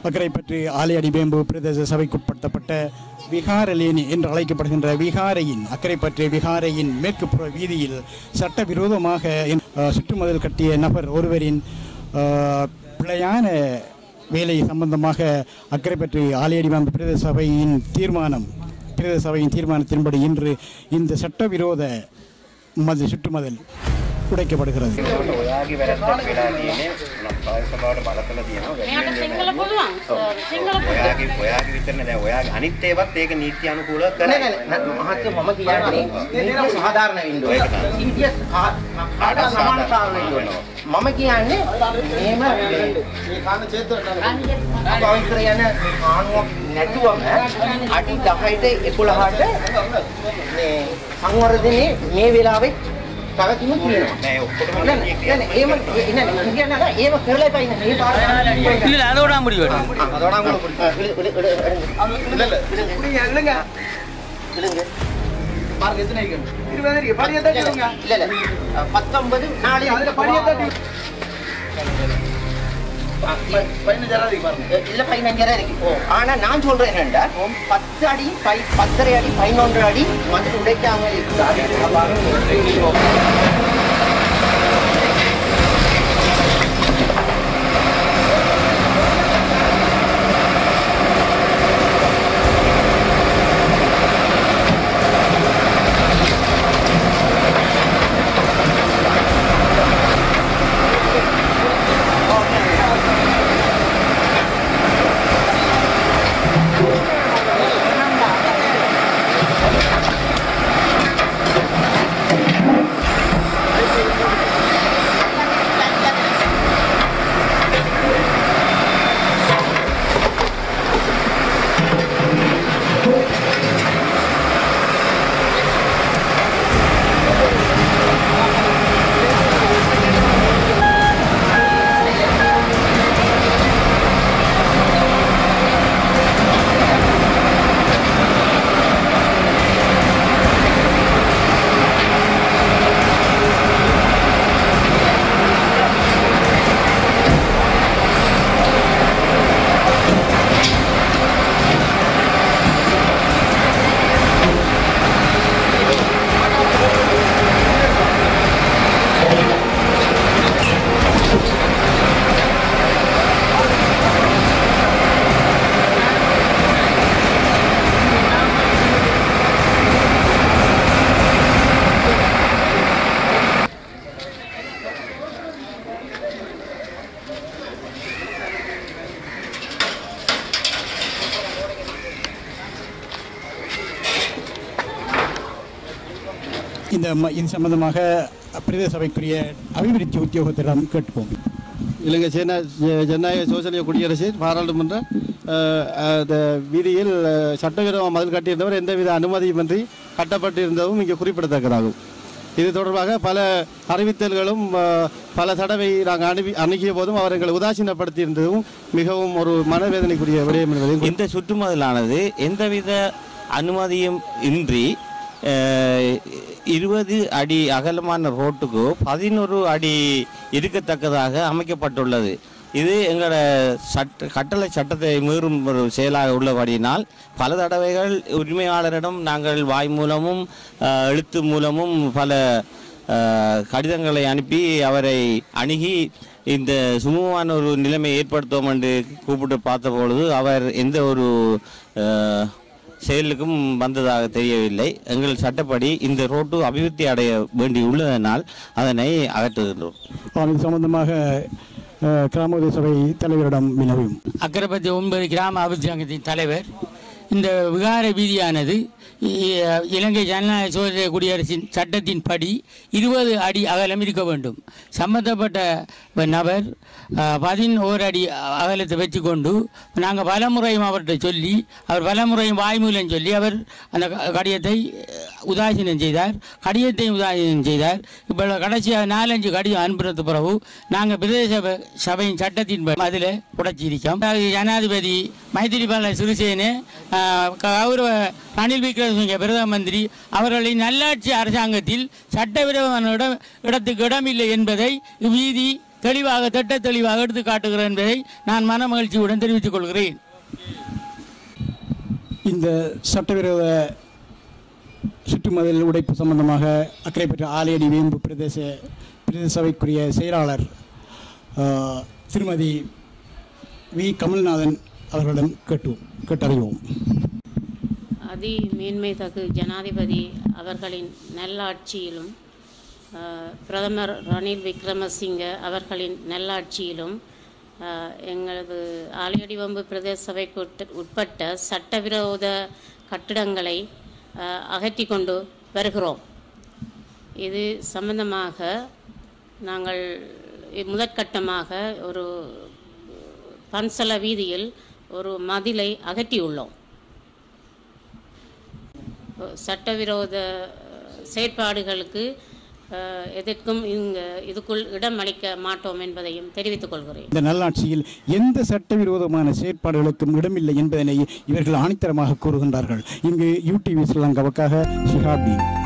அக்கரைப்பற்று ஆலையடி வேம்பு பிரதேச சபைக்குட்படுத்தப்பட்ட விகாரலேனி என்று அழைக்கப்படுகின்ற விகாரையின் அக்கரைப்பற்று விகாரையின் மேற்கு புற வீதியில் சட்டவிரோதமாக அஹ், சுற்றுமதில் கட்டிய நபர் ஒருவரின் அஹ், பிழையான வேலை சம்பந்தமாக அக்கரைப்பற்று ஆலையடி வேம்பு பிரதேச சபையின் தீர்மானம் பிரதேச சபையின் தீர்மானத்தின்படி இன்று இந்த சட்டவிரோத மது சுற்றுமதில் உடைக்கப்படுகிறது ඔයාගේ වැරද්දක් වෙලා තියෙන්නේ පාය සභාවට බල කළ තියෙනවා මෙයාට වැඩි සිංහල පුළුවන් සිංහල ඔයාගේ ඔයාගේ විතරනේ දැන් ඔයාගේ අනිත් ඒවත් ඒක නීති අනුකූලව නෑ කරයි නෑ මහත්ම මම කියන්නේ නීතිය සාධාරණ වෙන්න ඕනේ. නීතිය කාට සමානතාව වෙන්න ඕනේ. මම කියන්නේ මේම පවිත්‍ර යන ආණුවක් නැතුවම අඩි 10ට 11ට මේ සංවර්ධනයේ මේ වෙලාවේ පැවැත්ම තියෙනවා. නෑ ඔක්කොටම නෑ නීතිය නෑ නෑ ඒම නෑ කියන්නේ නෑ ඒව කරලා ඉපයි මේ පාර இல்ல அதோட முடிவு அதோட உங்களுக்கு இல்ல இல்ல இல்லங்க இல்லங்க பாருங்க எத்தனை இருபது இருக்கு படியை தட்டிடுங்க இல்ல இல்ல பத்தொன்பது நாலு அதுல படியை தட்டி இல்ல பதினஞ்சரை இருக்கு ஆனா நான் சொல்றேன் என்னண்டா பத்து அடி பை- பத்தரை அடி பதினொன்று அடி மண் உடைக்காம இருக்கு இந்த ம- இது சம்பந்தமாக பிரதேச சபைக்குரிய அபிவிருத்தி உத்தியோகத்திடம் கேட்போம் இலங்கை சேனா ஜ- ஜனநாயக சோசலிய குடியரசு பாராளுமன்ற அஹ், அந்த வீதியில் அஹ், சட்டவிரோத மதில் கட்டியிருந்தவர் எந்தவித அனுமதியுமின்றி கட்டப்பட்டிருந்ததும் இங்கே குறிப்பிடத்தக்கதாகும் இது தொடர்பாக பல அறிவித்தல்களும் அஹ், பல தடவை நாங்கள் அணுகி அணுகிய போதும் அவர் எங்களை உதாசீனப்படுத்தியிருந்ததும் மிகவும் ஒரு மனவேதனைக்குரிய விடயம் என்பதையும் இந்த சுற்றுமதிலானது எந்தவித அனுமதியும் இன்றி அஹ், இருபது அடி அகலமான ரோட்டுக்கு பதினொரு அடி இருக்கத்தக்கதாக அமைக்கப்பட்டுள்ளது இது எங்களோட சட்ட கட்டளை சட்டத்தை மீறும் ஒரு செயலாக உள்ளபடியினால் பல தடவைகள் உரிமையாளரிடம் நாங்கள் வாய் மூலமும் அஹ், எழுத்து மூலமும் பல அஹ், கடிதங்களை அனுப்பி அவரை அணுகி இந்த சுமூகமான ஒரு நிலைமை ஏற்படுத்துவோம் என்று கூப்பிட்டு பார்த்த பொழுது அவர் எந்த ஒரு அஹ், செயலுக்கும் வந்ததாக தெரியவில்லை எங்கள் சட்டப்படி இந்த ரோட்டு அபிவிருத்தி அடைய வேண்டி உள்ளதனால் அதனை அகற்றுகின்றோம் ஆம், இது சம்பந்தமாக அஹ், கிராமோதய சபை தலைவரிடம் வினவும் அக்கரைப்பத்தி ஒன்பது கிராம அபிவிருத்தி சங்கத்தின் தலைவர் இந்த விகார வீதியானது இ- இலங்கை ஜனநாயக சோதனை குடியரசின் சட்டத்தின்படி இருபது அடி அகலம் இருக்க வேண்டும் சம்பந்தப்பட்ட நபர் பதினோரு அடி அகலத்தை வச்சுக்கொண்டு நாங்கள் பலமுறையும் அவர்கிட்ட சொல்லி அவர் பலமுறையும் வாய்மூலம் சொல்லி அவர் அந்த க- கடிதத்தை அஹ், உதாசீனம் செய்தார் கடிதத்தையும் உதாசீனம் செய்தார் இப்போ கடைசியாக நாலஞ்சு கடிதம் அனுப்புறது பிறகு நாங்கள் பிரதேச சபை- சபையின் சட்டத்தின் அதில் உடைச்சிருக்கோம் அதாவது ஜனாதிபதி மைத்திரிபால சிறிசேன ஆஹ், கௌரவ ரணில் விக்ரமசிங்க பிரதம மந்திரி அவர்களின் நல்லாட்சி அரசாங்கத்தில் சட்டவிரோதமான இடம் இடத்துக்கு இடமில்லை என்பதை வீதி தெளிவாக திட்ட தெளிவாக எடுத்து காட்டுகிறேன் என்பதை நான் மன மகிழ்ச்சியுடன் தெரிவித்துக் கொள்கிறேன் இந்த சட்டவிரோத சுற்றுமதில் உடைப்பு சம்பந்தமாக அக்கரைப்பற்ற ஆலையடி வேம்பு பிரதேச பிரதேச சபைக்குரிய செயலாளர் ஆ, திருமதி வி கமல்நாதன் அவர்களிடம் கேட்டு கேட்டறிவோம் அதி மேன்மை தகு ஜனாதிபதி அவர்களின் நல்லாட்சியிலும் அஹ், பிரதமர் ரணில் விக்ரமசிங்க அவர்களின் நல்லாட்சியிலும் அஹ், எங்களது ஆலையடிவம்பு பிரதேச சபைக்கு உட்ப- உட்பட்ட சட்டவிரோத கட்டிடங்களை அஹ், அகற்றி கொண்டு வருகிறோம் இது சம்பந்தமாக நாங்கள் இ- முதற்கட்டமாக ஒரு பன்சல வீதியில் ஒரு மதிலை அகற்றியுள்ளோம் சட்டவிரோத செயற்பாடுகளுக்கு அஹ், எதற்கும் இங்க இதுக்குள் இடம் அளிக்க மாட்டோம் என்பதையும் தெரிவித்துக் கொள்கிறேன் இந்த நல்லாட்சியில் எந்த சட்டவிரோதமான செயற்பாடுகளுக்கும் இடமில்லை என்பதனை இவர்கள் ஆணித்தரமாக கூறுகின்றார்கள் இங்கு யூடிவி ஸ்ரீலங்காவுக்காக ஷிஹாப்தீன்